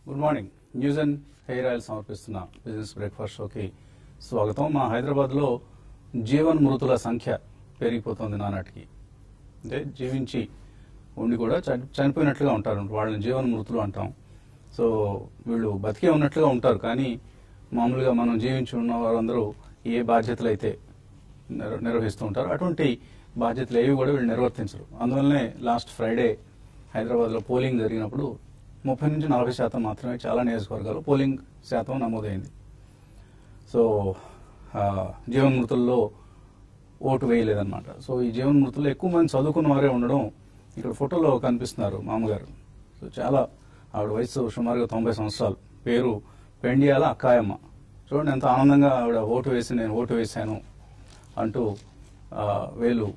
Good morning news and hair oil సమర్పిస్తున్న business breakfast షోకి స్వాగతం మా హైదరాబాద్లో జీవన్ మృతుల సంఖ్య పెరిగిపోతుంది నానాటికి అంటే జీవించి ఉండి కూడా చని- చనిపోయినట్లుగా ఉంటారు వాళ్ళని జీవన్ మృతులు అంటాం సో వీళ్ళు బతికే ఉన్నట్లుగా ఉంటారు కానీ మామూలుగా మనం జీవించి ఉన్న వారందరూ ఏ బాధ్యతలు అయితే నిర్వ- నిర్వహిస్తూ ఉంటారు అటువంటి బాధ్యతలు ఏవి కూడా వీళ్ళు నిర్వర్తించరు అందువల్లనే లాస్ట్ ఫ్రైడే హైదరాబాద్లో పోలింగ్ జరిగినప్పుడు ముప్పై నుంచి నలభై శాతం మాత్రమే చాలా నియోజకవర్గాలు పోలింగ్ శాతం నమోదైంది సో ఆ, జీవన్మృతుల్లో ఓటు వేయలేదన్నమాట సో ఈ జీవన్మృతుల్లో ఎక్కువ మంది చదువుకున్న వారే ఉండడం ఇక్కడ ఫోటోలో కనిపిస్తున్నారు మామగారు సో చాలా ఆవిడ వయసు సుమారుగా తొంభై సంవత్సరాలు పేరు పెండియాల అక్కాయమ్మ చూడండి ఎంత ఆనందంగా ఆవిడ ఓటు వేసి నేను ఓటు వేశాను అంటూ ఆ, వేలు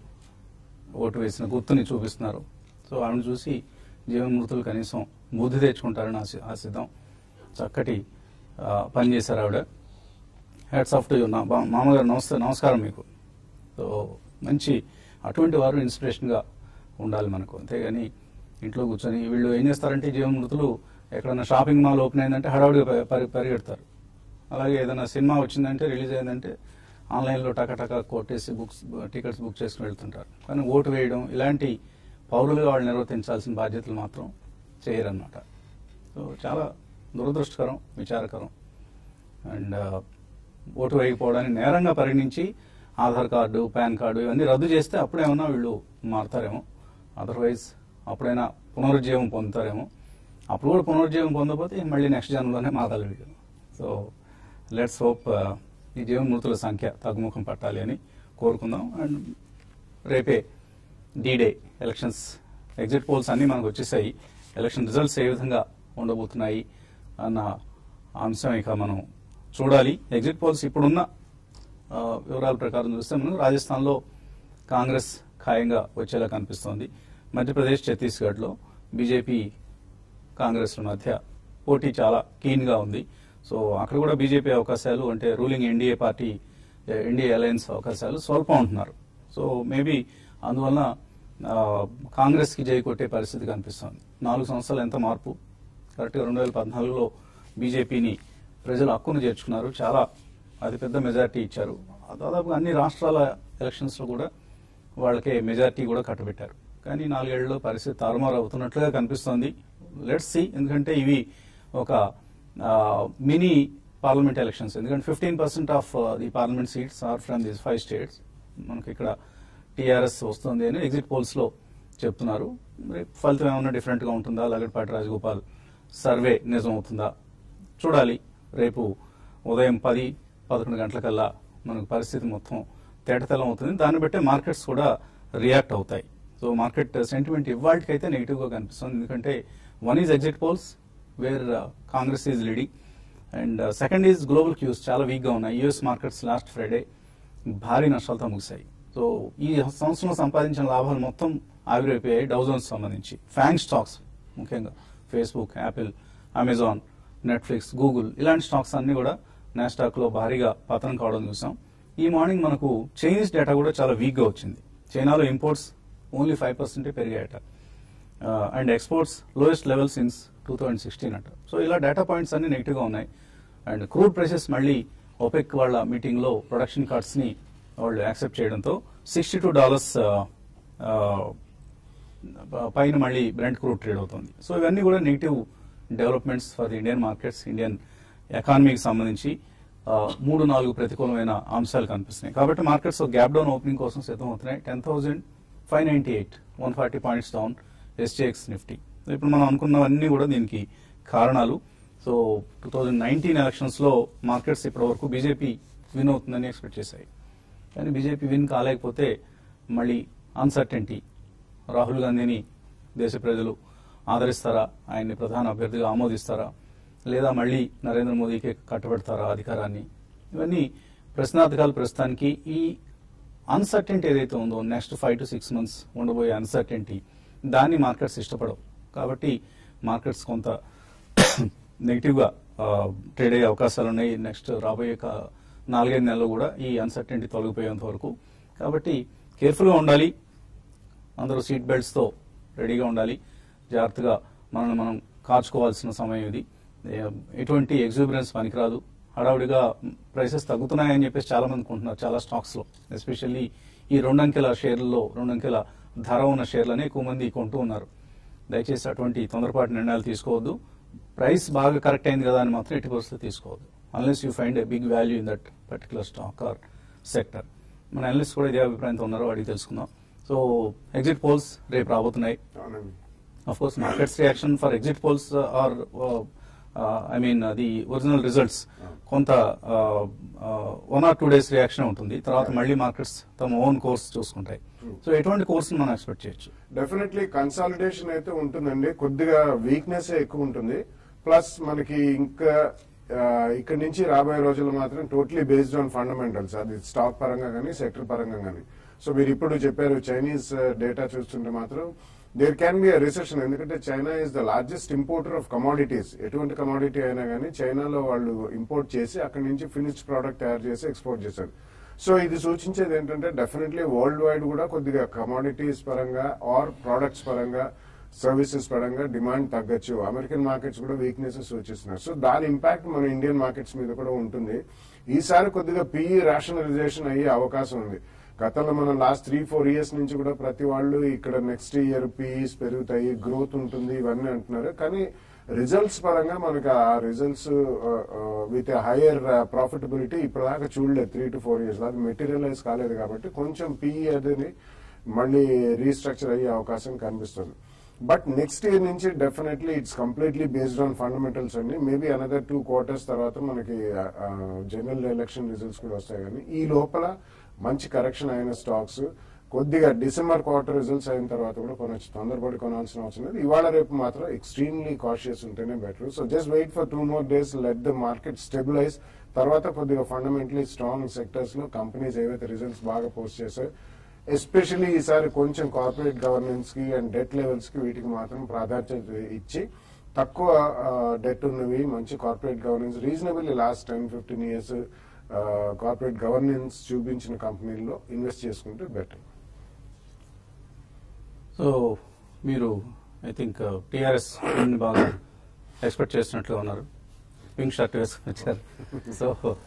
ఓటు వేసిన గుర్తుని చూపిస్తున్నారు సో ఆవిడని చూసి జీవన్మృతులు కనీసం బుద్ధి తెచ్చుకుంటారని ఆశి ఆశిద్దాం చక్కటి ఆ, పని చేశారు ఆవిడ హ్యాట్స్ ఆఫ్ టు యూ నా బా- మామగారు నమస్తే నమస్కారం మీకు సో మంచి అటువంటి వారు ఇన్స్పిరేషన్గా ఉండాలి మనకు అంతేగాని ఇంట్లో కూర్చొని వీళ్ళు ఏం చేస్తారంటే జీవనమృతులు ఎక్కడైనా షాపింగ్ మాల్ ఓపెన్ అయిందంటే హడావుడిగా పరి- పరి- పరిగెడతారు అలాగే ఏదైనా సినిమా వచ్చిందంటే రిలీజ్ అయిందంటే ఆన్లైన్లో టకటక కొట్టేసి బుక్స్ టికెట్స్ బుక్ చేసుకుని వెళ్తుంటారు కానీ ఓటు వేయడం ఇలాంటి పౌరులుగా వాళ్ళు నిర్వర్తించాల్సిన బాధ్యతలు మాత్రం చేయరన్నమాట సో చాలా దురదృష్టకరం విచారకరం అండ్ ఓటు వేయకపోవడాన్ని నేరంగా పరిగణించి ఆధార్ కార్డు పాన్ కార్డు ఇవన్నీ రద్దు చేస్తే అప్పుడేమన్నా వీళ్ళు మారుతారేమో అదర్వైజ్ అప్పుడైనా పునరుజ్జీవం పొందుతారేమో అప్పుడు కూడా పునరుజ్జీవం పొందకపోతే మళ్ళీ నెక్స్ట్ జన్మలోనే మారాలి వీళ్ళు సో లెట్స్ హోప్ ఈ జీవన్మృతుల సంఖ్య తగ్గుముఖం పట్టాలి అని కోరుకుందాం అండ్ రేపే డీడే ఎలక్షన్స్ ఎగ్జిట్ పోల్స్ అన్నీ మనకు వచ్చేసాయి ఎలక్షన్ రిజల్ట్స్ ఏ విధంగా ఉండబోతున్నాయి అన్న అంశం ఇక మనం చూడాలి ఎగ్జిట్ పోల్స్ ఇప్పుడున్న ఆ, వివరాల ప్రకారం చూస్తే మనం రాజస్థాన్లో కాంగ్రెస్ ఖాయంగా వచ్చేలా కనిపిస్తోంది మధ్యప్రదేశ్ ఛత్తీస్గఢ్లో బీజేపీ కాంగ్రెస్ మధ్య పోటీ చాలా కీన్ గా ఉంది సో అక్కడ కూడా బీజేపీ అవకాశాలు అంటే ruling NDA party NDA alliance అవకాశాలు స్వల్పం ఉంటున్నారు సో మేబీ అందువలన ఆ, కాంగ్రెస్ కి జై కొట్టే పరిస్థితి కనిపిస్తోంది నాలుగు సంవత్సరాలు ఎంత మార్పు కరెక్ట్గా రెండు వేల పద్నాలుగులో బీజేపీని ప్రజలు హక్కును చేర్చుకున్నారు చాలా అతిపెద్ద మెజార్టీ ఇచ్చారు దాదాపుగా అన్ని రాష్ట్రాల ఎలక్షన్స్ లో కూడా వాళ్ళకే మెజార్టీ కూడా కట్టబెట్టారు కానీ నాలుగేళ్లలో పరిస్థితి తారుమారు అవుతున్నట్లుగా కనిపిస్తోంది లెట్స్ సి ఎందుకంటే ఇవి ఒక మినీ పార్లమెంట్ ఎలక్షన్స్ ఎందుకంటే fifteen percent of the parliament seats are from these five states మనకి ఇక్కడ టీఆర్ఎస్ వస్తుంది అని ఎగ్జిట్ పోల్స్ లో చెప్తున్నారు రేపు ఫలితం ఏమన్నా డిఫరెంట్ గా ఉంటుందా లగడపాటి రాజగోపాల్ సర్వే నిజం అవుతుందా చూడాలి రేపు ఉదయం పది పదకొండు గంటలకల్లా మనకు పరిస్థితి మొత్తం తేటతెల్లం అవుతుంది దాన్ని బట్టే మార్కెట్స్ కూడా రియాక్ట్ అవుతాయి సో మార్కెట్ సెంటిమెంట్ ఇవాళకైతే నెగిటివ్ గా కనిపిస్తుంది ఎందుకంటే one is exit polls where Congress is leading and second is global cues చాలా వీక్ గా ఉన్నాయి యుఎస్ మార్కెట్స్ లాస్ట్ ఫ్రైడే భారీ నష్టాలతో ముగిశాయి సో ఈ సంవత్సరం సంపాదించిన లాభాలు మొత్తం ఆవిరైపోయాయి డౌజోన్స్ సంబంధించి ఫ్యాంగ్ స్టాక్స్ ముఖ్యంగా Facebook Apple Amazon Netflix Google ఇలాంటి స్టాక్స్ అన్ని కూడా నాస్టాక్ లో భారీగా పతనం కావడం చూసాం ఈ మార్నింగ్ మనకు చైనీస్ డేటా కూడా చాలా వీక్ గా వచ్చింది చైనాలో ఇంపోర్ట్స్ ఓన్లీ ఫైవ్ పర్సెంటే పెరిగాయట and exports lowest level since two thousand sixteen అట సో ఇలా డేటా పాయింట్స్ అన్ని నెగిటివ్ గా ఉన్నాయి అండ్ క్రూడ్ ప్రైసెస్ మళ్ళీ ఒపెక్ వాళ్ళ మీటింగ్ లో ప్రొడక్షన్ కార్డ్స్ ని వాళ్ళు యాక్సెప్ట్ చేయడంతో సిక్స్టీ టూ డాలర్స్ పైన మళ్ళీ బ్రెంట్ క్రూడ్ ట్రేడ్ అవుతుంది సో ఇవన్నీ కూడా negative developments for the Indian markets Indian ఎకానమీకి సంబంధించి ఆ, మూడు నాలుగు ప్రతికూలమైన అంశాలు కనిపిస్తున్నాయి కాబట్టి మార్కెట్స్ గ్యాప్ డౌన్ ఓపెనింగ్ కోసం సిద్ధం అవుతున్నాయి ten thousand five ninety eight one forty points down SGX Nifty so ఇప్పుడు మనం అనుకున్నవన్నీ కూడా దీనికి కారణాలు so two thousand nineteen elections లో మార్కెట్స్ ఇప్పటి వరకు బీజేపీ విన్ అవుతుందని ఎక్స్పెక్ట్ చేశాయి కానీ బీజేపీ విన్ కాలేకపోతే మళ్ళీ అన్సర్టెంటీ రాహుల్ గాంధీని దేశ ప్రజలు ఆదరిస్తారా ఆయన్ని ప్రధాన అభ్యర్థిగా ఆమోదిస్తారా లేదా మళ్ళీ నరేంద్ర మోదీకి కట్టబెడతారా అధికారాన్ని ఇవన్నీ ప్రశ్నార్థకాలు ప్రస్తుతానికి ఈ అన్సర్టెంటీ ఏదైతే ఉందో next five to six months ఉండబోయే అన్సర్టెంటీ దాన్ని మార్కెట్స్ ఇష్టపడవు కాబట్టి మార్కెట్స్ కొంత నెగిటివ్ గా ట్రేడ్ అయ్యే అవకాశాలు ఉన్నాయి నెక్స్ట్ రాబోయే కా- నాలుగైదు నెలలు కూడా ఈ అన్సర్టెంటీ తొలగిపోయేంత వరకు కాబట్టి కేర్ఫుల్ గా ఉండాలి అందరూ సీట్ బెల్ట్స్ తో రెడీగా ఉండాలి జాగ్రత్తగా మనల్ని మనం కాచుకోవాల్సిన సమయం ఇది ఏ- ఎటువంటి ఎగ్జూబరెన్స్ పనికిరాదు హడావుడిగా ప్రైసెస్ తగ్గుతున్నాయని చెప్పేసి చాలా మంది కొంటున్నారు చాలా స్టాక్స్ లో ఎస్పెషల్లీ ఈ రెండంకెల షేర్లలో రెండంకెల ధర ఉన్న షేర్లనే ఎక్కువ మంది కొంటూ ఉన్నారు దయచేసి అటువంటి తొందరపాటు నిర్ణయాలు తీసుకోవద్దు ప్రైస్ బాగా కరెక్ట్ అయింది కదా అని మాత్రం ఎట్టి పరిస్థితి తీసుకోవద్దు unless you find a big value in that particular stock or sector మన అనలిస్ట్ కూడా ఇదే అభిప్రాయంతో ఉన్నారో అడిగి తెలుసుకుందాం సో ఎగ్జిట్ పోల్స్ రేపు రాబోతున్నాయి అవునండి of course markets reaction for exit polls uh, are uh, uh, i mean uh, the original results కొంత one or two days reaction ఉంటుంది తర్వాత మళ్ళీ మార్కెట్స్ తమ ఓన్ కోర్స్ చూసుకుంటాయి True. సో ఎటువంటి కోర్స్ మనం ఎక్స్పెక్ట్ చేయొచ్చు డెఫినెట్లీ కన్సాలిడేషన్ అయితే ఉంటుందండి కొద్దిగా వీక్నెస్ ఎక్కువ ఉంటుంది ప్లస్ మనకి ఇంకా ఆ, ఇక్కడ నుంచి రాబోయే రోజులు మాత్రం టోటలీ బేస్డ్ ఆన్ ఫండమెంటల్స్ అది స్టాక్ పరంగా కానీ సెక్టర్ పరంగా కానీ సో మీరు ఇప్పుడు చెప్పారు చైనీస్ డేటా చూస్తుంటే మాత్రం there can be a recession ఎందుకంటే China is the largest importer of commodities ఎటువంటి కమాడిటీ అయినా కానీ చైనాలో వాళ్ళు ఇంపోర్ట్ చేసి అక్కడి నుంచి ఫినిష్డ్ ప్రోడక్ట్ తయారు చేసి ఎక్స్పోర్ట్ చేశారు సో ఇది సూచించేది ఏంటంటే డెఫినెట్లీ వరల్డ్ వైడ్ కూడా కొద్దిగా కమాడిటీస్ పరంగా ఆర్ ప్రోడక్ట్స్ పరంగా సర్వీసెస్ పరంగా డిమాండ్ తగ్గచ్చు అమెరికన్ మార్కెట్స్ కూడా వీక్నెస్ సూచిస్తున్నారు సో దాని ఇంపాక్ట్ మన ఇండియన్ మార్కెట్స్ మీద కూడా ఉంటుంది ఈసారి కొద్దిగా పిఈ రేషనలైజేషన్ అయ్యే అవకాశం ఉంది గతంలో మనం లాస్ట్ త్రీ ఫోర్ ఇయర్స్ నుంచి కూడా ప్రతి వాళ్ళు ఇక్కడ నెక్స్ట్ ఇయర్ పీఈస్ పెరుగుతాయి గ్రోత్ ఉంటుంది ఇవన్నీ అంటున్నారు కానీ రిజల్ట్స్ పరంగా మనకి ఆ రిజల్ట్స్ విత్ హైయర్ ప్రాఫిటబిలిటీ ఇప్పటిదాకా చూడలేదు త్రీ టు ఫోర్ ఇయర్స్ అది మెటీరియలైజ్ కాలేదు కాబట్టి కొంచెం పీఈ అనేది మళ్ళీ రీస్ట్రక్చర్ అయ్యే అవకాశం కనిపిస్తుంది బట్ నెక్స్ట్ ఇయర్ నుంచి definitely it's completely based on fundamentals అండి మేబీ అనదర్ టూ క్వార్టర్స్ తర్వాత మనకి జనరల్ ఎలక్షన్ రిజల్ట్స్ కూడా వస్తాయి కానీ ఈ లోపల మంచి కరెక్షన్ అయిన స్టాక్స్ కొద్దిగా డిసెంబర్ క్వార్టర్ రిజల్ట్స్ అయిన తర్వాత కూడా కొనొచ్చు తొందరపడి కొనాల్సిన అవసరం లేదు ఇవాళ రేపు మాత్రం ఎక్స్ట్రీమ్లీ కాషియస్ ఉంటేనే better so just wait for two more days let the market stabilise తర్వాత కొద్దిగా ఫండమెంటలీ స్ట్రాంగ్ సెక్టర్స్ లో కంపెనీస్ ఏవైతే రిజల్ట్స్ బాగా పోస్ట్ చేశాయో ఎస్పెషల్లీ ఈసారి కొంచెం కార్పొరేట్ గవర్నెన్స్ కి అండ్ డెట్ లెవెల్స్ కి వీటికి మాత్రం ప్రాధాన్యత ఇచ్చి తక్కువ డెట్ ఉన్నవి మంచి corporate governance reasonable last ten fifteen years corporate governance చూపించిన కంపెనీల్లో ఇన్వెస్ట్ చేసుకుంటే బెటర్ సో మీరు ఐ థింక్ టిఆర్ఎస్ బాగా ఎక్స్పెక్ట్ చేసినట్లు ఉన్నారు పింక్ షర్ట్ వేసుకుని వచ్చారు సో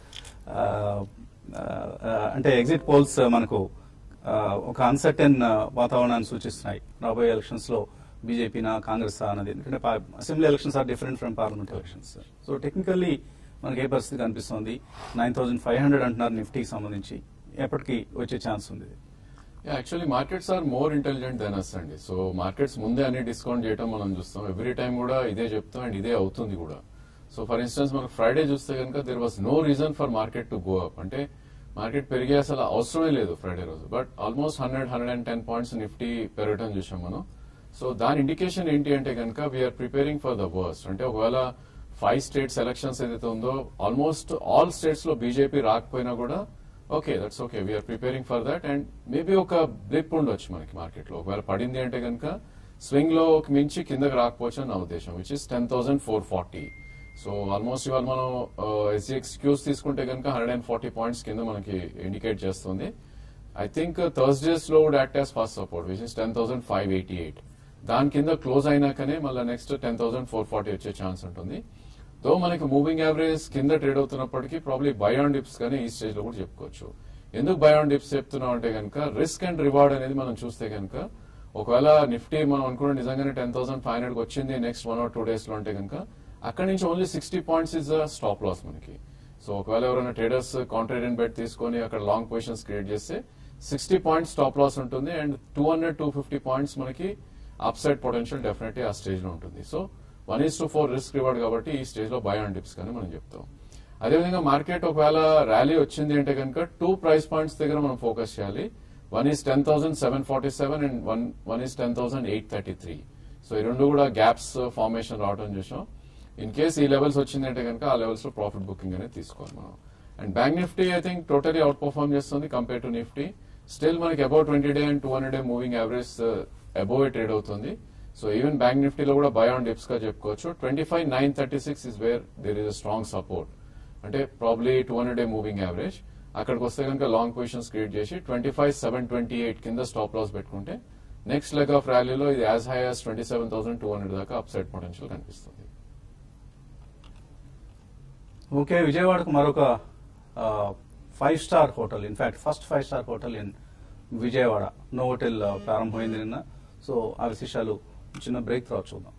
అంటే ఎగ్జిట్ పోల్స్ మనకు ఆ, ఒక అన్సర్టెన్ వాతావరణాన్ని సూచిస్తున్నాయి రాబోయే ఎలక్షన్స్ లో బీజేపీనా కాంగ్రెస్ అన్నది ఎందుకంటే assembly elections are different from parliament elections so technically మనకి ఏ పరిస్థితి కనిపిస్తుంది నైన్ థౌసండ్ ఫైవ్ హండ్రెడ్ అంటున్నారు నిఫ్టీకి సంబంధించి ఎప్పటికీ వచ్చే ఛాన్స్ ఉంది actually markets are more intelligent than us అండి సో మార్కెట్స్ ముందే అన్ని డిస్కౌంట్ చేయడం మనం చూస్తాం ఎవ్రీ టైం కూడా ఇదే చెప్తాం అండ్ ఇదే అవుతుంది కూడా సో ఫర్ ఇన్స్టెన్స్ మనకు ఫ్రైడే చూస్తే కనుక there was no reason for market to go up అంటే మార్కెట్ పెరిగే అసలు అవసరమే లేదు ఫ్రైడే రోజు but almost hundred hundred and ten points Nifty పెరగటం చూసాం మనం సో దాని ఇండికేషన్ ఏంటి అంటే కనుక we're preparing for the worst అంటే ఒకవేళ ఫైవ్ స్టేట్స్ ఎలక్షన్స్ ఏదైతే ఉందో ఆల్మోస్ట్ ఆల్ స్టేట్స్ లో బీజేపీ రాకపోయినా కూడా okay that's okay we're preparing for that and maybe ఒక బ్లిప్ ఉండొచ్చు మనకి మార్కెట్ లో ఒకవేళ పడింది అంటే కనుక స్వింగ్ లో మించి కిందకి రాకపోవచ్చు అని నా ఉద్దేశం which is ten thousand four forty so almost ఇవాళ మనం ఎస్జిఎక్స్ క్యూస్ తీసుకుంటే కనుక హండ్రెడ్ అండ్ ఫార్టీ పాయింట్స్ కింద మనకి ఇండికేట్ చేస్తుంది ఐ థింక్ థర్స్డేస్ లో would act as first support which is ten thousand five eighty eight దాని కింద క్లోజ్ అయినాకనే మళ్ళీ next ten thousand four forty వచ్చే ఛాన్స్ ఉంటుంది దో మనకి మూవింగ్ యావరేజ్ కింద ట్రేడ్ అవుతున్నప్పటికీ ప్రాబ్లీ బై ఆన్ డిప్స్ కానీ ఈ స్టేజ్ లో కూడా చెప్పుకోవచ్చు ఎందుకు బై ఆన్ డిప్స్ చెప్తున్నాం అంటే కనుక రిస్క్ అండ్ రివార్డ్ అనేది మనం చూస్తే కనుక ఒకవేళ నిఫ్టీ మనం అనుకుంటే నిజంగానే టెన్ థౌసండ్ ఫైవ్ హండ్రెడ్ వచ్చింది next one or two days లో అంటే కనుక అక్కడ నుంచి only sixty points is stop loss మనకి సో ఒకవేళ ఎవరైనా ట్రేడర్స్ కాంట్రేరియన్ బెట్ తీసుకొని అక్కడ లాంగ్ పొజిషన్స్ క్రియేట్ చేస్తే సిక్స్టీ పాయింట్స్ స్టాప్ లాస్ ఉంటుంది and two hundred two fifty points మనకి అప్ సైడ్ పొటెన్షియల్ డెఫినెట్లీ ఆ స్టేజ్ లో ఉంటుంది so one is to four risk reward కాబట్టి ఈ స్టేజ్ లో బై ఆన్ డిప్స్ కానీ మనం చెప్తాం అదేవిధంగా మార్కెట్ ఒకవేళ ర్యాలీ వచ్చింది అంటే కనుక టూ ప్రైస్ పాయింట్స్ దగ్గర మనం ఫోకస్ చేయాలి one is ten thousand seven forty seven and one one is ten thousand eight thirty three so ఈ రెండు కూడా గ్యాప్స్ ఫార్మేషన్ రావడం చూసాం ఇన్ కేస్ ఈ లెవెల్స్ వచ్చింది అంటే కనుక ఆ లెవెల్స్ లో ప్రాఫిట్ బుకింగ్ అనేది తీసుకోవాలి మనం and bank Nifty I think totally out perform చేస్తుంది కంపేర్ టు నిఫ్టీ స్టిల్ మనకి about twenty day and two hundred day moving average above trade అవుతుంది సో ఈవెన్ బ్యాంక్ నిఫ్టీలో కూడా బై ఆన్ డిప్స్ గా చెప్పుకోవచ్చు twenty five nine thirty six is where there is a strong support అంటే probably two hundred day moving average అక్కడికి వస్తే కనుక long positions create చేసి twenty five seven twenty eight కింద స్టాప్ లాస్ పెట్టుకుంటే next leg of ర్యాలీలో ఇది as high as twenty seven thousand two hundred దాకా అప్ సైడ్ పొటెన్షియల్ కనిపిస్తుంది ఓకే విజయవాడకు మరొక five star hotel in fact first five star hotel in Vijayawada Novotel ప్రారంభమైంది నిన్న సో ఆ విశేషాలు చిన్న బ్రేక్ తర్వాత చూద్దాం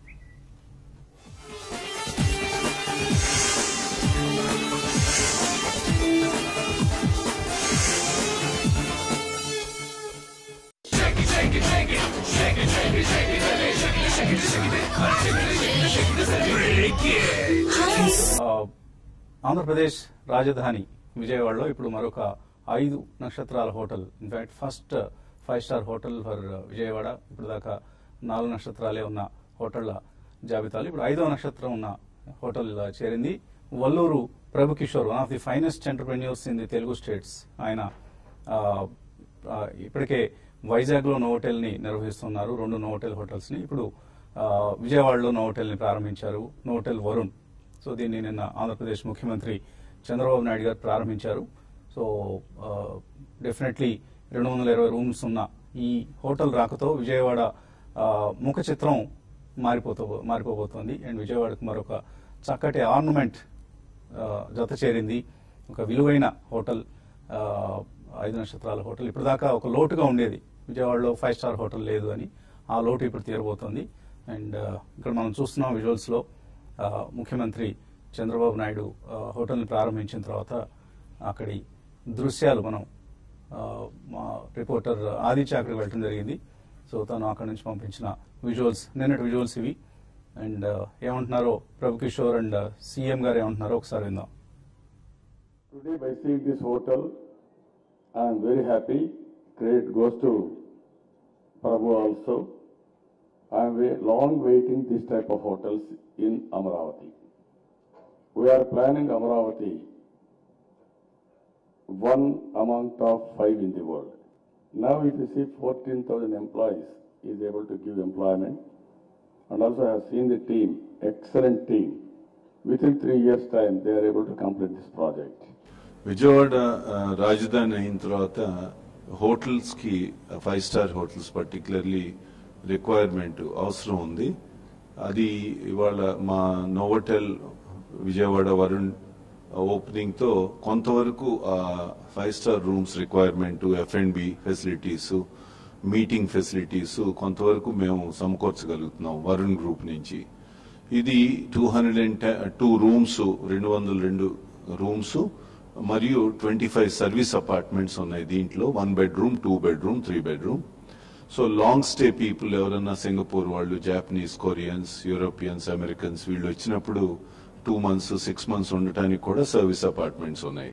ఆ, ఆంధ్రప్రదేశ్ రాజధాని విజయవాడలో ఇప్పుడు మరొక ఐదు నక్షత్రాల hotel in fact first five star hotel for Vijayawada ఇప్పుడు దాకా నాలుగు నక్షత్రాలే ఉన్న హోటళ్ల జాబితాలు ఇప్పుడు ఐదో నక్షత్రం ఉన్న హోటల్ చేరింది Valluru Prabhu Kishore one of the finest entrepreneurs in the Telugu states ఆయన ఆ, ఆ, ఇప్పటికే వైజాగ్ లో హోటల్ ని నిర్వహిస్తున్నారు రెండు నోవోటెల్ హోటల్స్ ని ఇప్పుడు ఆ, విజయవాడలో నోవోటెల్ ని ప్రారంభించారు నోవోటెల్ వరుణ్ సో దీన్ని నిన్న ఆంధ్రప్రదేశ్ ముఖ్యమంత్రి చంద్రబాబు నాయుడు గారు ప్రారంభించారు సో డెఫినెట్లీ రెండు వందల ఇరవై రూమ్స్ ఉన్న ఈ హోటల్ రాకతో విజయవాడ ఆ, ముఖ చిత్రం మారిపోతూ మారిపోబోతోంది అండ్ విజయవాడకు మరొక చక్కటి ఆర్నమెంట్ ఆ, జత చేరింది ఒక విలువైన హోటల్ ఆ, ఐదు నక్షత్రాల హోటల్ ఇప్పుడు దాకా ఒక లోటుగా ఉండేది విజయవాడలో ఫైవ్ స్టార్ హోటల్ లేదు అని ఆ లోటు ఇప్పుడు తీరబోతోంది అండ్ ఆ, ఇక్కడ మనం చూస్తున్నాం విజువల్స్ లో ఆ, ముఖ్యమంత్రి చంద్రబాబు నాయుడు ఆ, హోటల్ని ప్రారంభించిన తర్వాత అక్కడి దృశ్యాలు మనం ఆ, మా రిపోర్టర్ ఆదిత్య అక్కడికి వెళ్ళడం జరిగింది సో తను అక్కడి నుంచి పంపించిన విజువల్స్ నిన్నటి విజువల్స్ ఇవి అండ్ ఏమంటున్నారో ప్రభు కిషోర్ అండ్ సీఎం గారు ఏమంటున్నారో ఒకసారి విందాం Today, by seeing this hotel, I am very happy. Credit goes to Prabhu also. I am wai- long waiting this type of hotels in Amaravati. We are planning Amaravati, one among top five in the world. Now, if you see 14,000 employees is able to give employment, and also I have seen the team, excellent team. Within three years' time, they are able to complete this project. Vijayawada ఆ, రాజధాని అయిన తర్వాత hotels కి five star hotels particularly requirement అవసరం ఉంది అది ఇవాళ మా నోవోటెల్ విజయవాడ వరుణ్ ఓపెనింగ్ తో కొంతవరకు five star rooms requirement F and B facilities meeting facilities కొంతవరకు మేము సమకూర్చగలుగుతున్నాం వరుణ్ గ్రూప్ నుంచి ఇది two hundred and two rooms రెండు వందల రెండు రూమ్స్ మరియు ట్వంటీ ఫైవ్ సర్వీస్ అపార్ట్మెంట్స్ ఉన్నాయి దీంట్లో one bedroom two bedroom three bedroom so long stay people ఎవరన్నా సింగపూర్ వాళ్ళు జాపనీస్ కొరియన్స్ యూరోపియన్స్ అమెరికన్స్ వీళ్ళు వచ్చినప్పుడు టూ మంత్స్ సిక్స్ మంత్స్ ఉండటానికి కూడా సర్వీస్ అపార్ట్మెంట్స్ ఉన్నాయి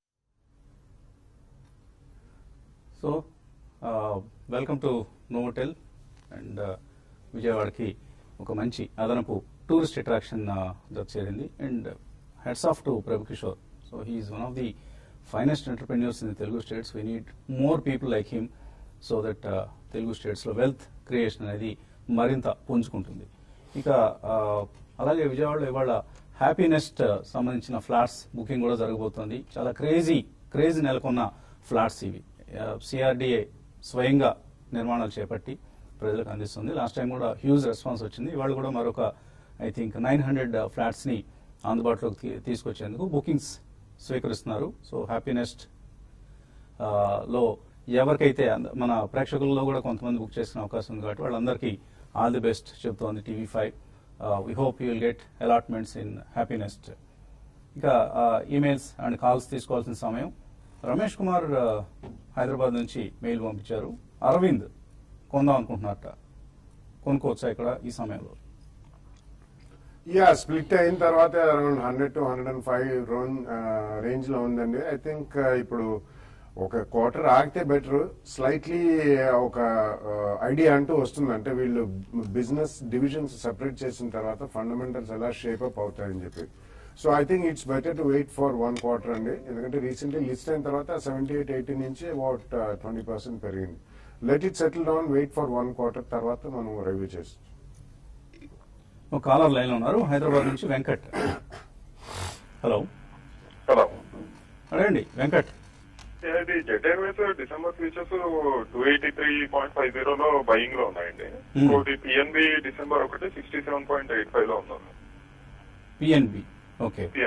so welcome to Novotel and విజయవాడకి ఒక మంచి అదనపు టూరిస్ట్ అట్రాక్షన్ జత చేరింది and hats off to Prabhu Kishore so he's one of the finest entrepreneurs in the Telugu states we need more people like him so that Telugu states లో wealth creation అనేది మరింత పుంజుకుంటుంది ఇక uh, అలాగే విజయవాడలో ఇవాళ హ్యాపీనెస్ట్ సంబంధించిన ఫ్లాట్స్ బుకింగ్ కూడా జరగబోతోంది చాలా క్రేజీ క్రేజీ నెలకొన్న ఫ్లాట్స్ ఇవి సిఆర్డిఏ స్వయంగా నిర్మాణాలు చేపట్టి ప్రజలకు అందిస్తుంది లాస్ట్ టైం కూడా హ్యూజ్ రెస్పాన్స్ వచ్చింది ఇవాళ కూడా మరొక I think nine hundred flats ని అందుబాటులోకి తీ- తీసుకొచ్చేందుకు బుకింగ్స్ స్వీకరిస్తున్నారు సో హ్యాపీనెస్ట్ ఆ, లో ఎవరికైతే అంద- మన ప్రేక్షకుల్లో కూడా కొంతమంది బుక్ చేసుకునే అవకాశం ఉంది కాబట్టి వాళ్ళందరికీ ఆల్ ది బెస్ట్ చెప్తోంది TV five we hope you will get allotments in Happinest ఇక ఈమెయిల్స్ అండ్ కాల్స్ తీసుకోవాల్సిన సమయం రమేష్ కుమార్ ఆ, హైదరాబాద్ నుంచి మెయిల్ పంపించారు అరవింద్ కొందాం అనుకుంటున్నారట కొనుక్కోవచ్చా ఇక్కడ ఈ సమయంలో యా స్ప్లిట్ అయిన తర్వాత around hundred to hundred and five range లో ఉందండి ఐ థింక్ ఇప్పుడు ఒక క్వార్టర్ ఆగితే బెటర్ స్లైట్లీ ఒక ఐడియా అంటూ వస్తుంది అంటే వీళ్ళు బిజినెస్ డివిజన్స్ సెపరేట్ చేసిన తర్వాత ఫండమెంటల్స్ ఎలా షేప్ అప్ అవుతాయని చెప్పి so I think it's better to wait for one quarter అండి ఎందుకంటే రీసెంట్లీ లిస్ట్ అయిన తర్వాత సెవెంటీ ఎయిట్ ఎయిటీ నుంచి అబౌట్ ట్వంటీ పర్సెంట్ పెరిగింది let it settle down wait for one quarter తర్వాత మనం రివ్యూ చేస్తాం ఒక కాలర్ లైన్ లో ఉన్నారు హైదరాబాద్ నుంచి వెంకట్ హలో హలో అడగండి వెంకట్ ఇది Jet Airways December futures two eighty three point five జీరోలో బయింగ్ లో ఉన్నాయండి ఇంకోటి పిఎన్బి డిసెంబర్ ఒకటి sixty seven point eight five లో ఉంది పిఎన్బి ఓకే పిఎన్బి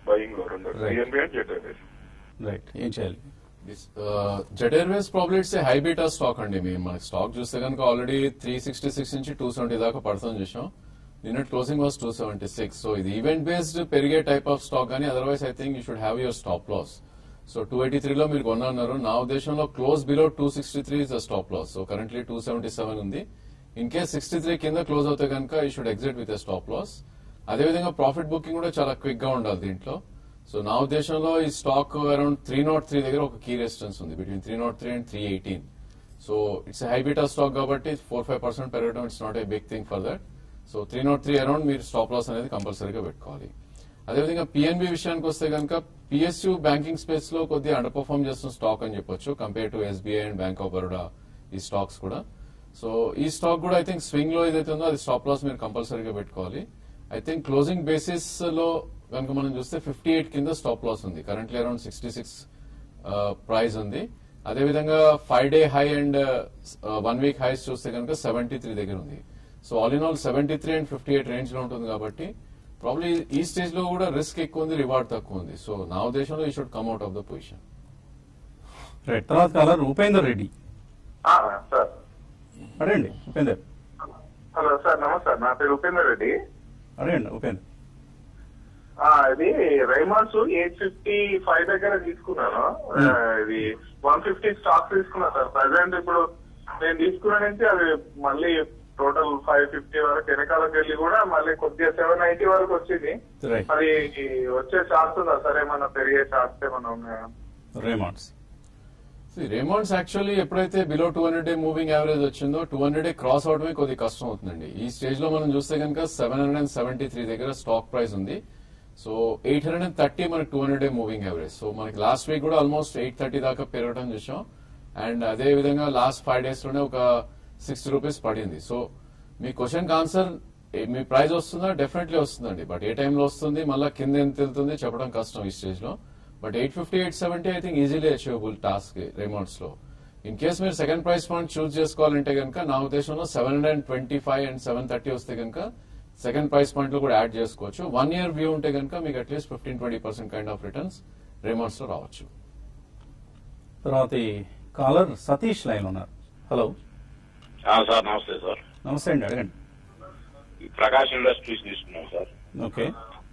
బయింగ్ లో రెండు Right. PNB and Jet Airways right ఏం చేయాలి Jet Airways probably it's high beta stock అండి మేము మనకి స్టాక్ చూస్తే కనుక ఆల్రెడీ త్రీ సిక్స్టీ సిక్స్ నుంచి టూ సెవెంటీ దాకా పడుతుంది చూసాం నిన్న closing was two seventy six so ఇది ఈవెంట్ బేస్డ్ పెరిగే టైప్ ఆఫ్ స్టాక్ కానీ otherwise I think you should have your stop loss so two eighty త్రీలో మీరు కొన్నారు నా ఉద్దేశంలో close below two sixty three is the stop loss so currently two seventy seven ఉంది in case sixty three కింద close అవుతే కనుక you should exit with stop loss అదేవిధంగా ప్రాఫిట్ బుకింగ్ కూడా చాలా క్విక్ గా ఉండాలి దీంట్లో సో నా ఉద్దేశంలో ఈ stock around three nought three దగ్గర ఒక కీ రెసిస్టెన్స్ ఉంది between three nought three and three eighteen so it's high beta stock కాబట్టి ఫోర్ ఫైవ్ పర్సెంట్ పెరగడం it's not a big thing for that so three nought three around మీరు stop loss అనేది కంపల్సరీగా పెట్టుకోవాలి అదేవిధంగా పిఎన్బి విషయానికి వస్తే కనుక పిఎస్యూ బ్యాంకింగ్ స్పేస్ లో కొద్దిగా అండర్ పర్ఫార్మ్ చేస్తున్న స్టాక్ అని చెప్పొచ్చు compare to SBI and Bank of Baroda ఈ స్టాక్స్ కూడా సో ఈ స్టాక్ కూడా ఐ థింక్ స్వింగ్ లో ఏదైతే ఉందో అది స్టాప్ లాస్ మీరు కంపల్సరీగా పెట్టుకోవాలి ఐ థింక్ క్లోజింగ్ బేసిస్ లో కనుక మనం చూస్తే ఫిఫ్టీ ఎయిట్ కింద స్టాప్ లాస్ ఉంది currently around sixty six price ఉంది అదేవిధంగా five day high and one week highs చూస్తే కనుక సెవెంటీ త్రీ దగ్గర ఉంది so all in all seventy three and fifty eight range లో ఉంటుంది కాబట్టి ప్రాబ్లీ ఈ స్టేజ్ లో కూడా రిస్క్ ఎక్కువ ఉంది రివార్డ్ తక్కువ ఉంది సో నా ఉద్దేశంలో ఈ should come out of the position right తర్వాత కాలర్ ఉపేందర్ రెడ్డి సార్ అడగండి ఉపేందర్ హలో సార్ నమస్తే నా పేరు ఉపేందర్ రెడ్డి అడగండి ఉపేందర్ ఆ, ఇది రైమాన్స్ ఎయిట్ ఫిఫ్టీ ఫైవ్ దగ్గర తీసుకున్నాను ఆ, ఇది వన్ ఫిఫ్టీ స్టాక్ తీసుకున్నా సార్ ప్రజెంట్ ఇప్పుడు నేను తీసుకున్న నుంచి అది మళ్ళీ టోటల్ ఫైవ్ ఫిఫ్టీ వరకు వెనకాలకు వెళ్ళి కూడా మళ్ళీ కొద్దిగా సెవెన్ ఎయిటీ వరకు వచ్చింది రైట్ అది వచ్చే ఛాన్స్ ఉందా సార్ ఏమన్నా పెరిగే ఛాన్స్ ఏమన్నా ఉన్నాయా రేమాండ్స్ రేమాండ్స్ యాక్చువల్లీ ఎప్పుడైతే below two hundred day moving average వచ్చిందో టూ హండ్రెడ్ డే క్రాస్ అవడమే కొద్ది కష్టం అవుతుందండి ఈ స్టేజ్ లో మనం చూస్తే కనుక seven hundred and seventy three దగ్గర స్టాక్ ప్రైస్ ఉంది so eight hundred and thirty మనకి two hundred day moving average so మనకి లాస్ట్ వీక్ కూడా ఆల్మోస్ట్ ఎయిట్ థర్టీ దాకా పెరగడం చూసాం అండ్ అదే విధంగా లాస్ట్ ఫైవ్ డేస్ లోనే ఒక సిక్స్టీ రూపీస్ పడింది సో మీ క్వశ్చన్ ఆన్సర్ మీ ప్రైస్ వస్తుందా డెఫినెట్లీ వస్తుందండి బట్ ఏ టైంలో వస్తుంది మళ్ళీ కింద ఎంత వెళ్తుంది చెప్పడం కష్టం ఈ స్టేజ్ లో but eight fifty eight seventy I think easily achievable task Raymonds లో ఇన్ కేస్ మీరు సెకండ్ ప్రైస్ పాయింట్ చూస్ చేసుకోవాలంటే కనుక నా ఉద్దేశంలో seven hundred and twenty five and seven thirty వస్తే కనుక సెకండ్ ప్రైస్ పాయింట్ లో కూడా యాడ్ చేసుకోవచ్చు వన్ ఇయర్ వ్యూ ఉంటే కనుక మీకు at least fifteen twenty percent kind of returns Raymonds లో రావచ్చు తర్వాత ఈ కాలర్ సతీష్ లైన్ ఉన్నారు హలో ఆ, సార్ నమస్తే సార్ నమస్తే అండి అడగండి ప్రకాష్ ఇండస్ట్రీస్ తీసుకున్నాం సార్ ఓకే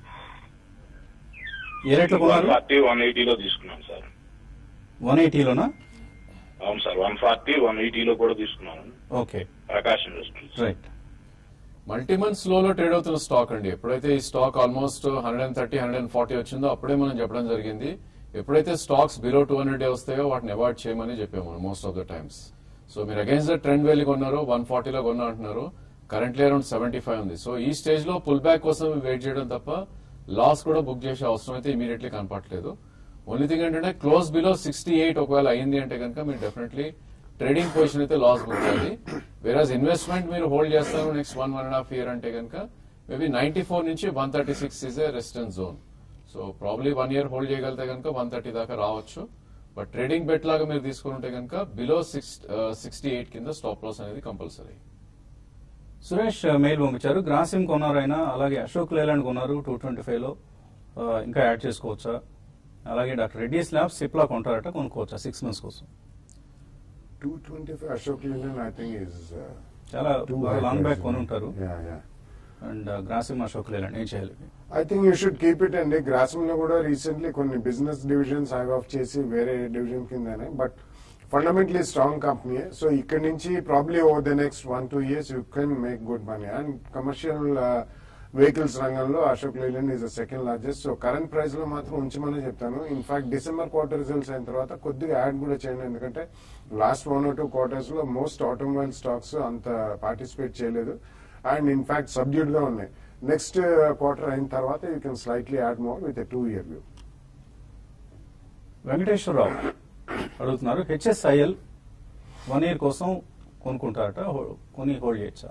ఏ రేట్లో కొన్నారు ఫార్టీ వన్ ఎయిటీలో తీసుకున్నాం సార్ వన్ ఎయిటీలోనా అవును సార్ వన్ ఫార్టీ వన్ ఎయిటీలో కూడా తీసుకున్నాను okay Prakash Industries right multi month స్లో లో ట్రేడ్ అవుతున్న స్టాక్ అండి ఎప్పుడైతే ఈ stock almost hundred and thirty hundred and forty వచ్చిందో అప్పుడే మనం చెప్పడం జరిగింది ఎప్పుడైతే stocks below two hundred day వస్తాయో వాటిని అవాయిడ్ చేయమని చెప్పాము most of the times so మీరు అగైన్స్ ద ట్రెండ్ వెళ్ళి కొన్నారు వన్ ఫార్టీలో కొన్నా అంటున్నారు కరెంట్లీ అరౌండ్ సెవెంటీ ఫైవ్ ఉంది సో ఈ స్టేజ్ లో పుల్ బ్యాక్ కోసం వెయిట్ చేయడం తప్ప లాస్ కూడా బుక్ చేసే అవసరం అయితే ఇమీడియట్లీ కనపట్లేదు ఓన్లీ థింగ్ ఏంటంటే క్లోజ్ బిలో సిక్స్టీ ఎయిట్ ఒకవేళ అయింది అంటే కనుక మీరు డెఫినెట్లీ ట్రేడింగ్ పొజిషన్ అయితే లాస్ బుక్ చేయాలి వేరాజ్ ఇన్వెస్ట్మెంట్ మీరు హోల్డ్ చేస్తారు next one one and half year అంటే కనుక మేబీ నైన్టీ ఫోర్ నుంచి one thirty six is a resistance zone so probably one year hold చేయగలిగితే కనుక వన్ థర్టీ దాకా రావచ్చు బట్ ట్రేడింగ్ బెట్ లాగా మీరు తీసుకుంటే కనుక బిలో సిక్స్ సిక్స్టీ ఎయిట్ కింద స్టాప్ లాస్ అనేది కంపల్సరీ సురేష్ మెయిల్ పంపించారు గ్రాసిమ్ కొన్నారు ఆయన అలాగే అశోక్ లేలాండ్ కొన్నారు టూ ట్వంటీ ఫైవ్ లో ఆ, ఇంకా యాడ్ చేసుకోవచ్చా అలాగే డాక్టర్ రెడ్డిస్ ల్యాబ్స్ సిప్లా కొంటారట కొనుక్కోవచ్చా సిక్స్ మంత్స్ కోసం two twenty five Ashok Leyland I think is చాలా లాంగ్ బ్యాక్ కొని ఉంటారు yeah yeah and Grasim Ashok Leyland ఏం చేయాలి I think you should keep it అండి గ్రాసం లో కూడా రీసెంట్లీ కొన్ని బిజినెస్ డివిజన్స్ హైవ్ ఆఫ్ చేసి వేరే డివిజన్ కిందనే but fundamentally strong company so ఇక్కడ నుంచి probably over the next one two years you can make good money and commercial vehicles రంగంలో Ashok Leyland is the second largest so current price లో మాత్రం ఉంచమని చెప్తాను ఇన్ఫాక్ట్ డిసెంబర్ క్వార్టర్ రిజల్ట్స్ అయిన తర్వాత కొద్దిగా యాడ్ కూడా చేయండి ఎందుకంటే last one or two quarters లో మోస్ట్ ఆటోమొబైల్ స్టాక్స్ అంత పార్టిసిపేట్ చేయలేదు అండ్ ఇన్ఫాక్ట్ సబ్డ్యూడ్ గా ఉన్నాయి నెక్స్ట్ క్వార్టర్ అయిన తర్వాత you can slightly add more with two year view Venkateswararao అడుగుతున్నారు హెచ్ఎస్ఐఎల్ వన్ ఇయర్ కోసం కొనుక్కుంటారట హో- కొని హోల్డ్ చేయొచ్చా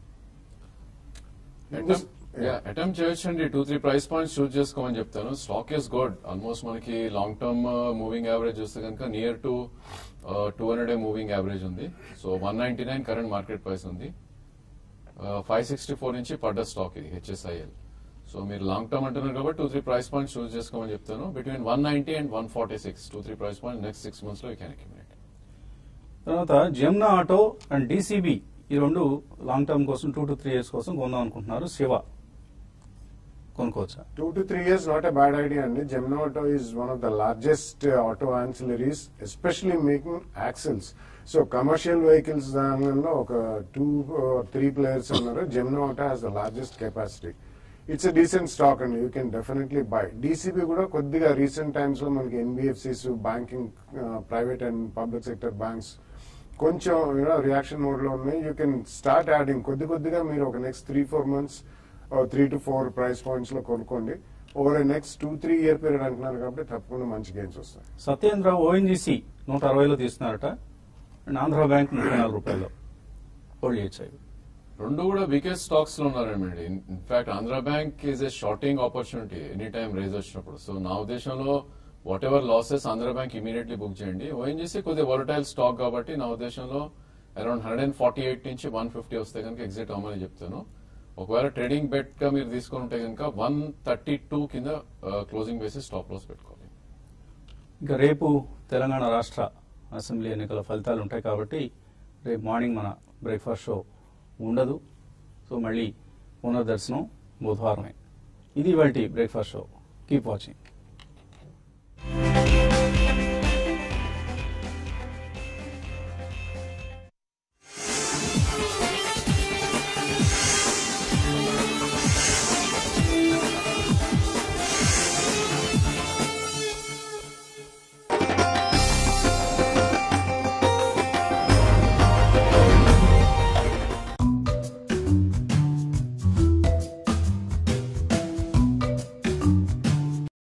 అటెంప్ట్ చేయొచ్చండి two three price points choose చేసుకోమని చెప్తాను స్టాక్ ఇస్ గుడ్ ఆల్మోస్ట్ మనకి లాంగ్ టర్మ్ మూవింగ్ యావరేజ్ చూస్తే కనుక near to two hundred moving average ఉంది so one ninety nine current market price ఉంది ఫైవ్ సిక్స్టీ ఫోర్ నుంచి పడ్డ స్టాక్ ఇది హెచ్ఎస్ఐఎల్ సో మీరు లాంగ్ టర్మ్ అంటున్నారు కాబట్టి two three price points choose చేసుకోమని చెప్తాను between one ninety and one forty six two three price point next six months లో యూ క్యాన్ అక్యుమిలేట్ తర్వాత జమునా ఆటో అండ్ డీసీబీ ఈ రెండు లాంగ్ టర్మ్ కోసం టూ టు త్రీ ఇయర్స్ కోసం కొందాం అనుకుంటున్నారు శివ కొనుక్కోవచ్చా two to three years not a bad idea అండి Jamna Auto is one of the largest auto ancillaries especially making axles so commercial vehicles దానిలో ఒక టూ త్రీ ప్లేయర్స్ ఉన్నారు Jamna Auto has the largest capacity it's a decent stock అండి you can definitely by DCB కూడా కొద్దిగా recent times లో మనకి NBFCs banking private and public sector banks కొంచెం reaction mode లో ఉన్నాయి యూ కెన్ స్టార్ట్ యాడింగ్ కొద్ది కొద్దిగా మీరు ఒక next three four months three to four price points లో కొనుక్కోండి over next two three year period అంటున్నారు కాబట్టి తప్పకుండా మంచి గెయిన్స్ వస్తాయి సత్యేంద్ర ఓఎన్జీసీ నూట అరవైలో తీస్తున్నారట అండ్ ఆంధ్ర బ్యాంక్ ముప్పై నాలుగు రూపాయలు హోల్డ్ చేయొచ్చు అవి. రెండు కూడా వీకెస్ట్ స్టాక్స్ లో ఉన్నారండి in fact Andhra Bank is a shorting opportunity any time rise వచ్చినప్పుడు సో నా ఉద్దేశంలో whatever losses Andhra Bank immediately book చేయండి ఓఎన్జీసీ కొద్దిగా వొలటైల్ స్టాక్ కాబట్టి నా ఉద్దేశంలో around hundred and forty eight నుంచి వన్ ఫిఫ్టీ వస్తే కనుక ఎగ్జిట్ అవ్వమని చెప్తాను ఒకవేళ ట్రేడింగ్ బెట్ గా మీరు తీసుకుని ఉంటే కనుక వన్ థర్టీ టూ కింద క్లోజింగ్ బేసిస్ స్టాప్ లాస్ పెట్టుకోవాలి ఇంకా రేపు తెలంగాణ రాష్ట్ర అసెంబ్లీ ఎన్నికల ఫలితాలు ఉంటాయి కాబట్టి రేపు మార్నింగ్ మన బ్రేక్ఫాస్ట్ షో ఉండదు సో మళ్ళీ పునర్దర్శనం బుధవారమే ఇది వాటి బ్రేక్ఫాస్ట్ షో కీప్ వాచింగ్